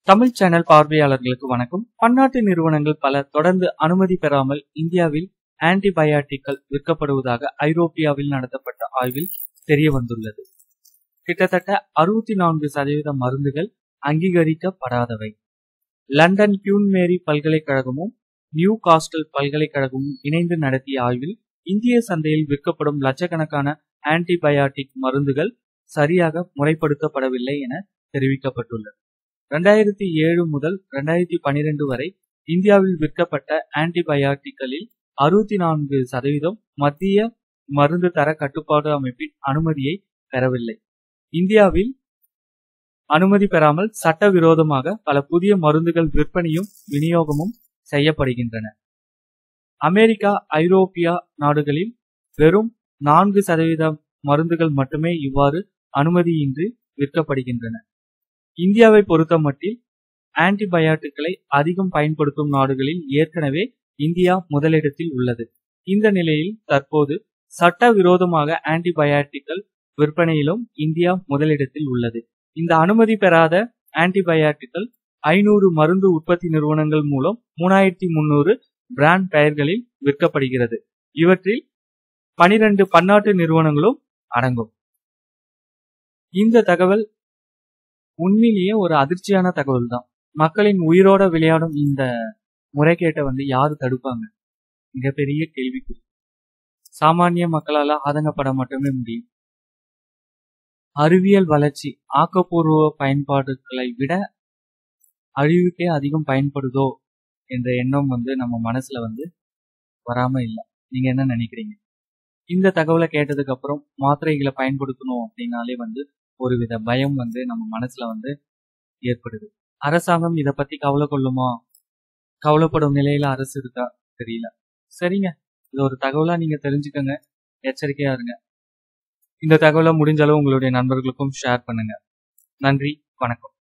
Tamil channel பார்வையாளர்களுக்கு வணக்கம் பன்னாட்டு நிறுவனங்கள் பல தொடர்ந்து அனுமதி பெறாமல் இந்தியாவில் ஆன்டிபயாட்டிக்கள் விற்கப்படுவதாக ஐரோப்பியாவில் நடத்தப்பட்ட ஆய்வில் தெரிய வந்துள்ளது கிட்டத்தட்ட அறுபத்தி நான்கு சதவீத மருந்துகள் அங்கீகரிக்கப்படாதவை லண்டன் கியூன் மேரி பல்கலைக்கழகமும் நியூ காஸ்டல் பல்கலைக்கழகமும் இணைந்து நடத்திய ஆய்வில் இந்திய சந்தையில் விற்கப்படும் லட்சக்கணக்கான ஆன்டிபயாட்டிக் மருந்துகள் சரியாக முறைப்படுத்தப்படவில்லை என தெரிவிக்கப்பட்டுள்ளது ரெண்டாயிரத்தி ஏழு முதல் ரெண்டாயிரத்தி பனிரெண்டு வரை இந்தியாவில் விற்கப்பட்ட ஆன்டிபயாட்டிக்களில் அறுபத்தி நான்கு சதவீதம் மத்திய மருந்து தர கட்டுப்பாடு அமைப்பின் அனுமதியை பெறவில்லை இந்தியாவில் அனுமதி பெறாமல் சட்டவிரோதமாக பல புதிய மருந்துகள் விற்பனையும் விநியோகமும் செய்யப்படுகின்றன அமெரிக்கா ஐரோப்பியா நாடுகளில் வெறும் நான்கு சதவீத மருந்துகள் மட்டுமே இவ்வாறு அனுமதியின்றி விற்கப்படுகின்றன இந்தியாவை பொறுத்தமட்டில் ஆன்டிபயாட்டிக்களை அதிகம் பயன்படுத்தும் நாடுகளில் ஏற்கனவே இந்தியா முதலிடத்தில் உள்ளது இந்த நிலையில் தற்போது சட்டவிரோதமாக ஆன்டிபயாட்டிக்கள் விற்பனையிலும் இந்தியா முதலிடத்தில் உள்ளது இந்த அனுமதி பெறாத ஆன்டிபயாட்டிக்கள் ஐநூறு மருந்து உற்பத்தி நிறுவனங்கள் மூலம் மூணாயிரத்தி முன்னூறு பிராண்ட் பெயர்களில் விற்கப்படுகிறது இவற்றில் பனிரெண்டு பன்னாட்டு நிறுவனங்களும் அடங்கும் இந்த தகவல் உண்மையிலேயே ஒரு அதிர்ச்சியான தகவல் தான் மக்களின் உயிரோட விளையாடும் இந்த முறைகேட்டை வந்து யாரு தடுப்பாங்க மிகப்பெரிய கேள்விக்குறி சாமானிய மக்களால ஆதங்கப்பட மட்டுமே முடியும் அறிவியல் வளர்ச்சி ஆக்கப்பூர்வ பயன்பாடுகளை விட அழிவுக்கே அதிகம் பயன்படுதோ என்ற எண்ணம் வந்து நம்ம மனசுல வந்து வராம இல்லை நீங்க என்ன நினைக்கிறீங்க இந்த தகவலை கேட்டதுக்கு அப்புறம் மாத்திரைகளை பயன்படுத்தணும் அப்படின்னாலே வந்து ஒருவித பயம் வந்து நம்ம மனசுல வந்து ஏற்படுது அரசாங்கம் இத பத்தி கவலை கொள்ளுமா கவலைப்படும் நிலையில அரசு இருக்கா தெரியல சரிங்க இது ஒரு தகவலா நீங்க தெரிஞ்சுக்கங்க எச்சரிக்கையா இருங்க இந்த தகவலை முடிஞ்ச அளவு உங்களுடைய நண்பர்களுக்கும் ஷேர் பண்ணுங்க நன்றி வணக்கம்